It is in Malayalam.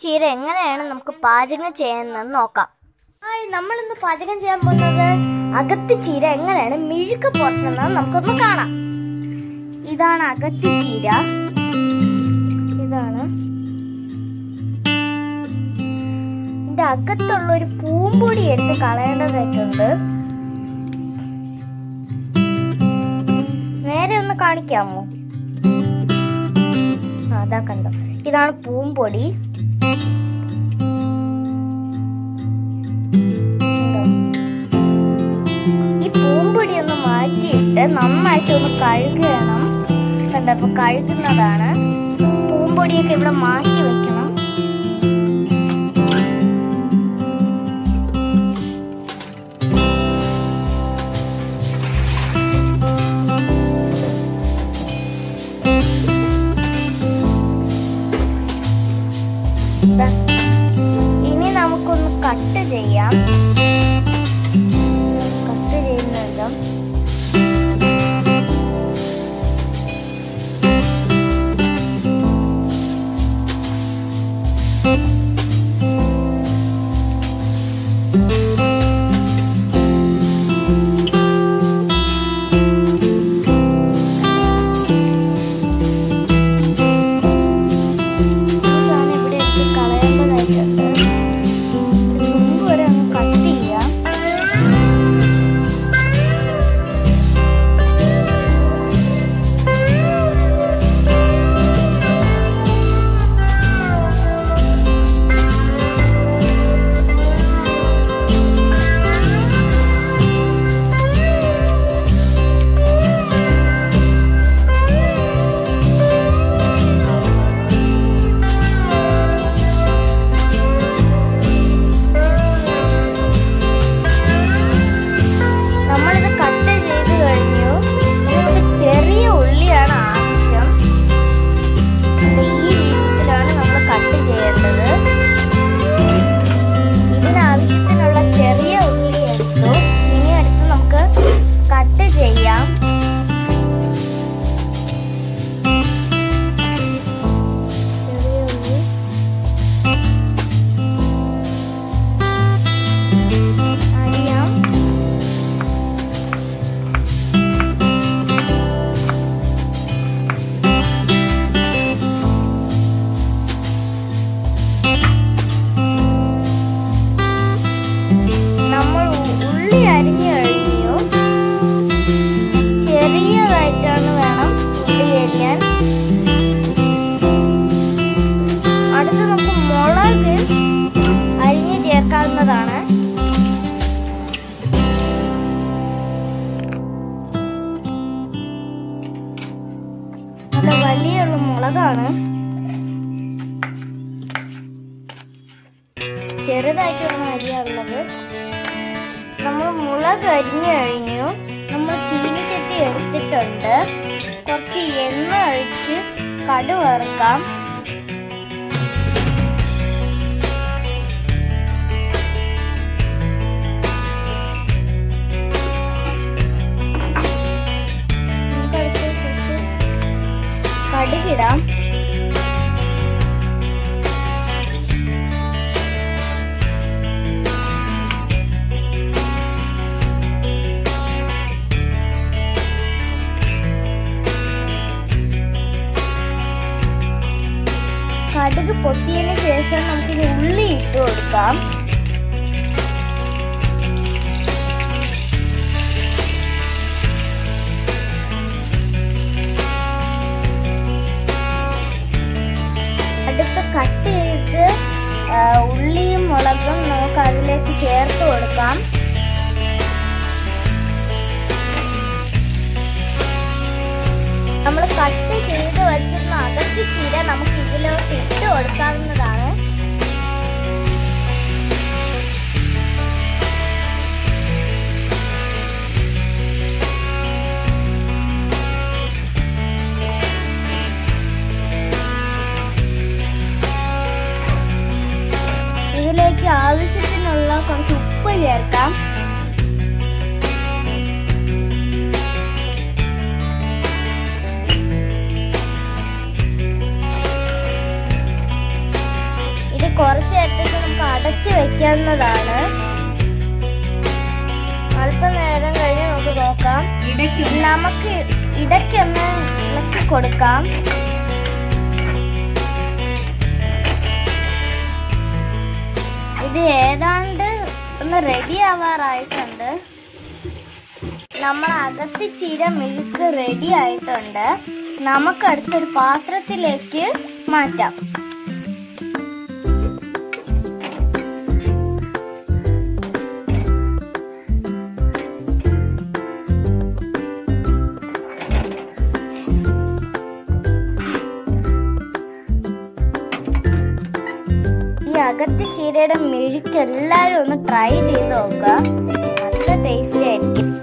ചീര എങ്ങനെയാണ് നമുക്ക് പാചകം ചെയ്യുന്നതെന്ന് നോക്കാം ഹായ് നമ്മളിന്ന് പാചകം ചെയ്യാൻ പോകുന്നത് അകത്തി ചീര എങ്ങനെയാണ് മിഴുക്ക് പുറത്തുന്നത് നമുക്കൊന്ന് കാണാം ഇതാണ് അകത്തി ചീര ഇതാണ് ഇതിന്റെ അകത്തുള്ള ഒരു പൂമ്പൊടി എടുത്ത് കളയേണ്ടതായിട്ടുണ്ട് നേരെ ഒന്ന് കാണിക്കാമോ ആ, അതാ കണ്ടോ ഇതാണ് പൂമ്പൊടി കണ്ടോ? ഈ പൂമ്പൊടി ഒന്ന് മാറ്റിയിട്ട് നന്നായിട്ട് ഒന്ന് കഴുകണം കണ്ടോ അപ്പൊ കഴുകുന്നതാണ് പൂമ്പൊടിയൊക്കെ ഇവിടെ മാറ്റി വെക്കണം ദാ, ഇനി നമുക്കൊന്ന് കട്ട് ചെയ്യാം കട്ട് ചെയ്യുന്നുണ്ടോ ഇതാണ് ഇവിടെ എടുത്ത് കളയേണ്ടതായിട്ടുണ്ട് തുമ്പ് വരെ അങ്ങ് കട്ട് ചെയ്യാം നമ്മളിത് കട്ട് ചെയ്ത് കഴിഞ്ഞു ഇനി നമുക്ക് ചെറിയ ഉള്ളിയാണ് ആവശ്യം അപ്പൊ ഈ രീതിയിലാണ് നമ്മൾ കട്ട് ചെയ്യേണ്ടത് ഇതിനാവശ്യത്തിനുള്ള ചെറിയ ഉള്ളി എടുത്തു ഇനി എടുത്ത് നമുക്ക് കട്ട് ചെയ്യാം ചെറിയ ഉള്ളി അരിയാം നമ്മൾ ഉ- ഉള്ളി അരിഞ്ഞു കഴിഞ്ഞു ചെറിയതായിട്ടാണ് വേണം ഉള്ളി അരിയാൻ അടുത്ത് നമുക്ക് മുളക് അരിഞ്ഞ് ചേർക്കാവുന്നതാണ് നല്ല വലിയുള്ള മുളകാണ് ചെറുതായിട്ടാണ് അരിയാറുള്ളത് നമ്മൾ മുളക് അരിഞ്ഞു കഴിഞ്ഞു നമ്മൾ ചീനിച്ചട്ടി എടുത്തിട്ടുണ്ട് കുറച്ച് എണ്ണ ഒഴിച്ച് കടു വറുക്കാം നമുക്കടുത്ത് കുറച്ച് കടുകിടാം കടുക് പൊട്ടിയതിന് ശേഷം നമുക്കിനി ഉള്ളി ഇട്ട് കൊടുക്കാം അടുത്ത് കട്ട് ചെയ്ത് ആ, ഉള്ളിയും മുളകും നമുക്ക് അതിലേക്ക് ചേർത്ത് കൊടുക്കാം നമ്മൾ കട്ട് ചെയ്ത് വെച്ചിരുന്ന അകത്തി ചീര നമുക്ക് ഇതിലോട്ട് ഇട്ട് കൊടുക്കാവുന്നതാണ് ഇതിലേക്ക് ആവശ്യത്തിനുള്ള കുറച്ച് ഉപ്പ് ചേർക്കാം കുറച്ച് നേരത്തേക്ക് നമുക്ക് അടച്ച് വെക്കാവുന്നതാണ് അല്പനേരം കഴിഞ്ഞ് നമുക്ക് നോക്കാം ഇടയ്ക്ക് നമുക്ക് ഇടയ്ക്കൊന്ന് ഇളക്കി കൊടുക്കാം ഇത് ഏതാണ്ട് ഒന്ന് റെഡി ആവാറായിട്ടുണ്ട് നമ്മൾ അകത്ത് ചീര മെഴുക്ക് റെഡി ആയിട്ടുണ്ട് നമുക്ക് അടുത്തൊരു പാത്രത്തിലേക്ക് മാറ്റാം ഈ അകത്ത് ചീരയുടെ മെഴുക്ക് എല്ലാവരും ഒന്ന് ട്രൈ ചെയ്ത് നോക്കുക നല്ല ടേസ്റ്റ് ആയിരിക്കും